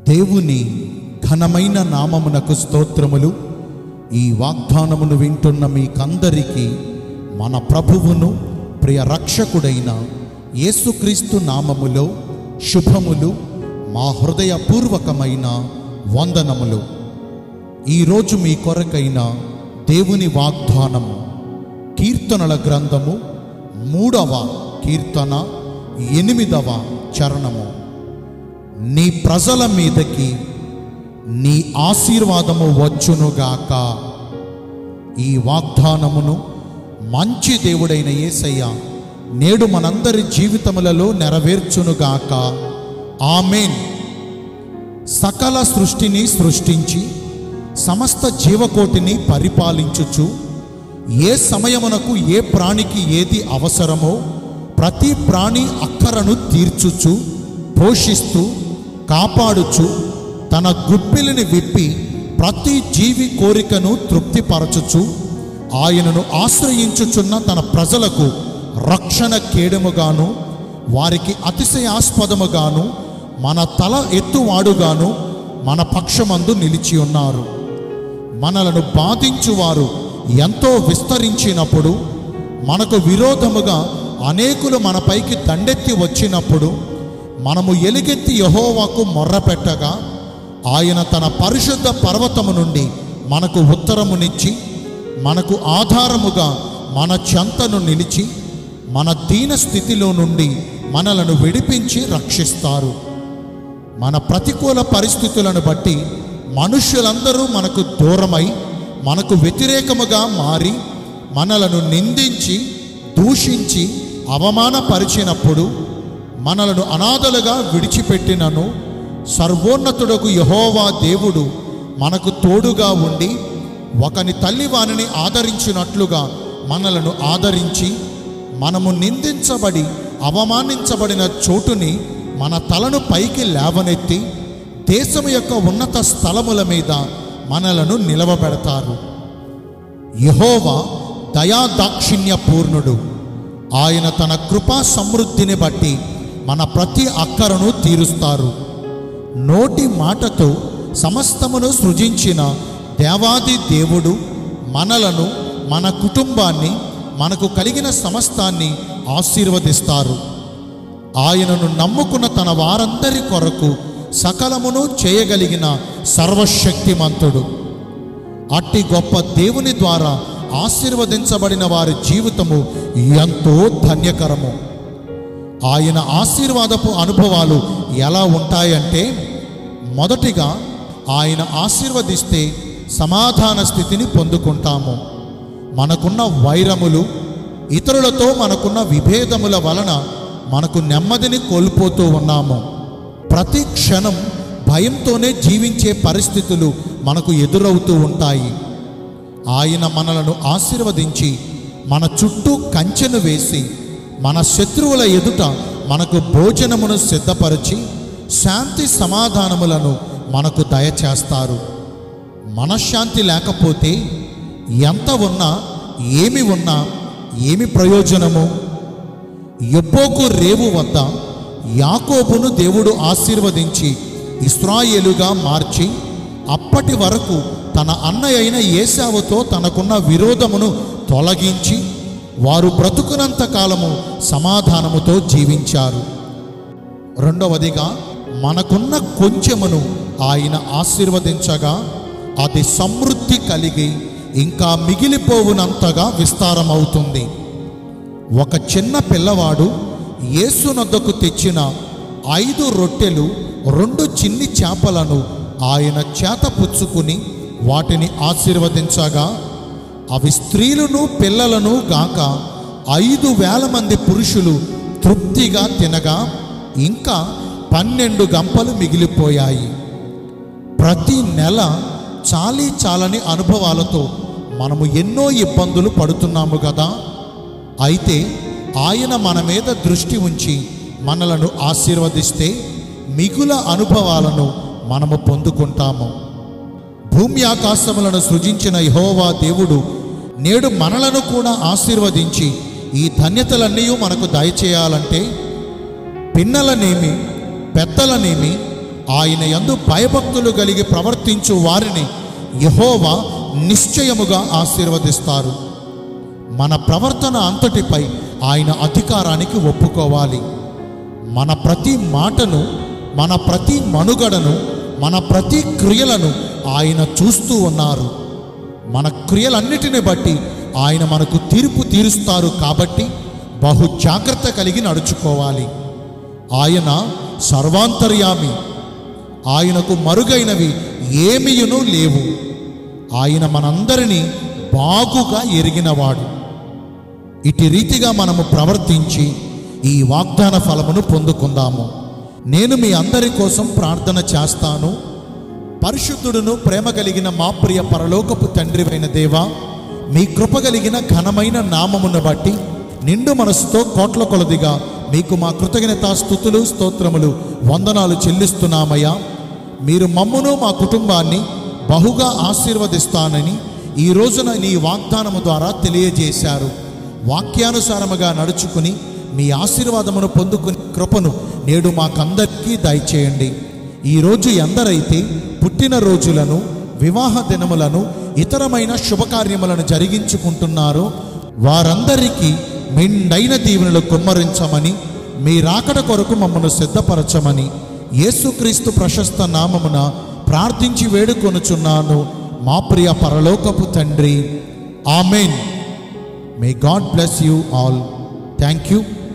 దేవుని ఘనమైన నామమునకు స్తోత్రములు ఈ వాగ్దానమును వింటున్న మీకందరికీ మన ప్రభువును ప్రియ రక్షకుడైన యేసుక్రీస్తు నామములో శుభములు మా హృదయపూర్వకమైన వందనములు ఈరోజు మీ కొరకైన దేవుని వాగ్దానము కీర్తనల గ్రంథము మూడవ కీర్తన ఎనిమిదవ చరణము నీ ప్రజల మీదకి నీ ఆశీర్వాదము వచ్చునుగాక ఈ వాగ్దానమును మంచి దేవుడైన యేసయ్య నేడు మనందరి జీవితములలో నెరవేర్చునుగాక ఆమెన్ సకల సృష్టిని సృష్టించి సమస్త జీవకోటిని పరిపాలించుచు ఏ సమయమునకు ఏ ప్రాణికి ఏది అవసరమో ప్రతి ప్రాణి అక్కరను తీర్చుచు పోషిస్తూ కాపాడుచు తన గుప్పిలిని విప్పి ప్రతి జీవి కోరికను తృప్తిపరచుచు ఆయనను ఆశ్రయించుచున్న తన ప్రజలకు రక్షణ కేడముగాను వారికి అతిశయాస్పదముగాను మన తల ఎత్తువాడుగాను మన పక్షమందు నిలిచి ఉన్నారు మనలను బాధించువారు ఎంతో విస్తరించినప్పుడు మనకు విరోధముగా అనేకులు మనపైకి దండెత్తి వచ్చినప్పుడు మనము ఎలుగెత్తి యహోవాకు మొర్రపెట్టగా ఆయన తన పరిశుద్ధ పర్వతము నుండి మనకు ఉత్తరమునిచ్చి మనకు ఆధారముగా మన చెంతను నిలిచి మన దీన స్థితిలో నుండి మనలను విడిపించి రక్షిస్తారు మన ప్రతికూల పరిస్థితులను బట్టి మనుష్యులందరూ మనకు దూరమై మనకు వ్యతిరేకముగా మారి మనలను నిందించి దూషించి అవమానపరిచినప్పుడు మనలను అనాథలుగా విడిచిపెట్టినను సర్వోన్నతుడకు యహోవా దేవుడు మనకు తోడుగా ఉండి ఒకని తల్లి వానిని ఆదరించినట్లుగా మనలను ఆదరించి మనము నిందించబడి అవమానించబడిన చోటుని మన తలను పైకి లేవనెత్తి దేశము యొక్క ఉన్నత స్థలముల మీద మనలను నిలవబెడతారు యహోవా దయాదాక్షిణ్య పూర్ణుడు ఆయన తన కృపా సమృద్ధిని బట్టి మన ప్రతి అక్కరను తీరుస్తారు నోటి మాటతో సమస్తమును సృజించిన దేవాది దేవుడు మనలను మన కుటుంబాన్ని మనకు కలిగిన సమస్తాన్ని ఆశీర్వదిస్తారు ఆయనను నమ్ముకున్న తన వారందరి కొరకు సకలమును చేయగలిగిన సర్వశక్తిమంతుడు అట్టి గొప్ప దేవుని ద్వారా ఆశీర్వదించబడిన వారి జీవితము ఎంతో ధన్యకరము ఆయన ఆశీర్వాదపు అనుభవాలు ఎలా ఉంటాయంటే మొదటిగా ఆయన ఆశీర్వదిస్తే సమాధాన స్థితిని పొందుకుంటాము మనకున్న వైరములు ఇతరులతో మనకున్న విభేదముల వలన మనకు నెమ్మదిని కోల్పోతూ ఉన్నాము ప్రతి క్షణం భయంతోనే జీవించే పరిస్థితులు మనకు ఎదురవుతూ ఉంటాయి ఆయన మనలను ఆశీర్వదించి మన చుట్టూ కంచెను వేసి మన శత్రువుల ఎదుట మనకు భోజనమును సిద్ధపరిచి శాంతి సమాధానములను మనకు దయచేస్తారు మనశ్శాంతి లేకపోతే ఎంత ఉన్నా ఏమి ఉన్నా ఏమి ప్రయోజనము యొబ్బోకు రేవు వద్ద యాకోబును దేవుడు ఆశీర్వదించి ఇస్రాయేలుగా మార్చి అప్పటి వరకు తన అన్నయ్య అయిన ఏసావుతో తనకున్న విరోధమును తొలగించి వారు బ్రతుకునంత కాలము సమాధానముతో జీవించారు రెండవదిగా మనకున్న కొంచెమును ఆయన ఆశీర్వదించగా అది సమృద్ధి కలిగి ఇంకా మిగిలిపోవునంతగా విస్తారమవుతుంది ఒక చిన్న పిల్లవాడు యేసునొద్దకు తెచ్చిన ఐదు రొట్టెలు రెండు చిన్ని చేపలను ఆయన చేత పుచ్చుకుని వాటిని ఆశీర్వదించగా అవి స్త్రీలను పిల్లలను గాక ఐదు వేల మంది పురుషులు తృప్తిగా తినగా ఇంకా పన్నెండు గంపలు మిగిలిపోయాయి ప్రతి నెల చాలీ చాలని అనుభవాలతో మనము ఎన్నో ఇబ్బందులు పడుతున్నాము కదా అయితే ఆయన మన మీద దృష్టి ఉంచి మనలను ఆశీర్వదిస్తే మిగుల అనుభవాలను మనము పొందుకుంటాము భూమి ఆకాశములను సృజించిన యహోవా దేవుడు నేడు మనలను కూడా ఆశీర్వదించి ఈ ధన్యతలన్నీ మనకు దయచేయాలంటే పిన్నలనేమి పెద్దలనేమి ఆయన యందు భయభక్తులు కలిగి ప్రవర్తించు వారిని యహోవా నిశ్చయముగా ఆశీర్వదిస్తారు మన ప్రవర్తన అంతటిపై ఆయన అధికారానికి ఒప్పుకోవాలి మన ప్రతి మాటను మన ప్రతి మనుగడను మన ప్రతి క్రియలను ఆయన చూస్తూ ఉన్నారు మన క్రియలన్నిటిని బట్టి ఆయన మనకు తీర్పు తీరుస్తారు కాబట్టి బహు జాగ్రత్త కలిగి నడుచుకోవాలి ఆయన సర్వాంతర్యామి ఆయనకు మరుగైనవి ఏమీయును లేవు ఆయన మనందరినీ బాగుగా ఎరిగినవాడు ఇటు రీతిగా మనము ప్రవర్తించి ఈ వాగ్దాన ఫలమును పొందుకుందాము నేను మీ అందరి కోసం ప్రార్థన చేస్తాను పరిశుద్ధుడును ప్రేమ కలిగిన మా ప్రియ పరలోకపు తండ్రివైన దేవా మీ కృప కలిగిన ఘనమైన నామమును బట్టి నిండు మనసుతో కోట్ల కొలదిగా మీకు మా కృతజ్ఞతా స్థుతులు స్తోత్రములు వందనాలు చెల్లిస్తున్నామయ్యా మీరు మమ్మును మా కుటుంబాన్ని బహుగా ఆశీర్వదిస్తానని ఈ రోజున నీ వాగ్దానము ద్వారా తెలియజేశారు వాక్యానుసారముగా నడుచుకుని మీ ఆశీర్వాదమును పొందుకుని కృపను నేడు మాకందరికీ దయచేయండి ఈరోజు ఎందరైతే పుట్టిన రోజులను వివాహ దినములను ఇతరమైన శుభకార్యములను జరిగించుకుంటున్నారో వారందరికీ మెండైన దీవెనలు కుమ్మరించమని మీ రాకడ కొరకు మమ్మను సిద్ధపరచమని యేసుక్రీస్తు ప్రశస్త నామమున ప్రార్థించి వేడుకొనుచున్నాను మా ప్రియ పరలోకపు తండ్రి amen may God bless you all thank you